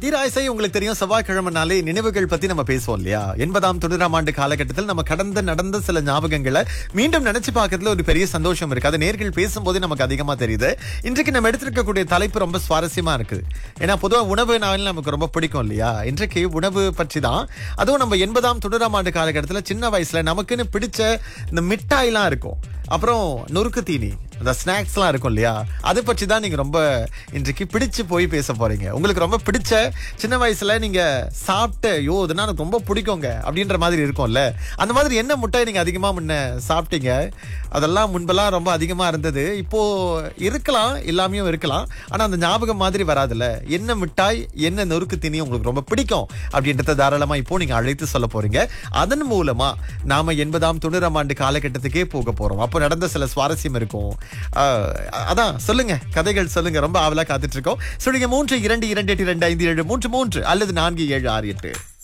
தீராயசை உங்களுக்கு தெரியும் செவ்வாய்க்கிழமைனாலே நினைவுகள் பத்தி நம்ம பேசுவோம் இல்லையா எண்பதாம் தொண்ணூறாம் ஆண்டு காலகட்டத்தில் நம்ம கடந்த நடந்த சில ஞாபகங்களை மீண்டும் நினைச்சு பார்க்கறதுல ஒரு பெரிய சந்தோஷம் இருக்கு அது நேர்கள் பேசும்போதே நமக்கு அதிகமா தெரியுது இன்றைக்கு நம்ம எடுத்திருக்கக்கூடிய தலைப்பு ரொம்ப சுவாரஸ்யமா இருக்குது ஏன்னா பொதுவா உணவு நாவல் நமக்கு ரொம்ப பிடிக்கும் இல்லையா இன்றைக்கு உணவு பற்றி தான் அதுவும் நம்ம எண்பதாம் தொண்ணூறாம் ஆண்டு காலகட்டத்தில் சின்ன வயசுல நமக்குன்னு பிடிச்ச இந்த மிட்டாய்லாம் இருக்கும் அப்புறம் நொறுக்கு தீனி அந்த ஸ்நாக்ஸ்லாம் இருக்கும் இல்லையா அதை பற்றி தான் நீங்க ரொம்ப இன்றைக்கு பிடிச்சு போய் பேச போறீங்க உங்களுக்கு ரொம்ப பிடிச்ச சின்ன வயசுல நீங்க சாப்பிட்ட யோ இதுனா எனக்கு ரொம்ப பிடிக்குங்க அப்படின்ற மாதிரி இருக்கும்ல அந்த மாதிரி என்ன மிட்டாய் நீங்க அதிகமா முன்ன சாப்பிட்டீங்க அதெல்லாம் முன்பெல்லாம் ரொம்ப அதிகமா இருந்தது இப்போ இருக்கலாம் எல்லாமே இருக்கலாம் ஆனா அந்த ஞாபகம் மாதிரி வராதுல்ல என்ன மிட்டாய் என்ன நொறுக்கு தீனி உங்களுக்கு ரொம்ப பிடிக்கும் அப்படின்றத தாராளமா இப்போ நீங்க அழைத்து சொல்ல போறீங்க அதன் மூலமா நாம எண்பதாம் தொண்ணூறாம் ஆண்டு காலகட்டத்துக்கே போக போறோம் அப்போ நடந்த சில சுவாரஸ்யம் இருக்கும் ஆஹ், அதான் சொல்லுங்க கதைகள் சொல்லுங்க ரொம்ப ஆவலா காத்துட்டு இருக்கோம் சொல்லுங்க மூன்று இரண்டு இரண்டு எட்டு இரண்டு ஐந்து ஏழு மூன்று மூன்று அல்லது நான்கு ஏழு ஆறு எட்டு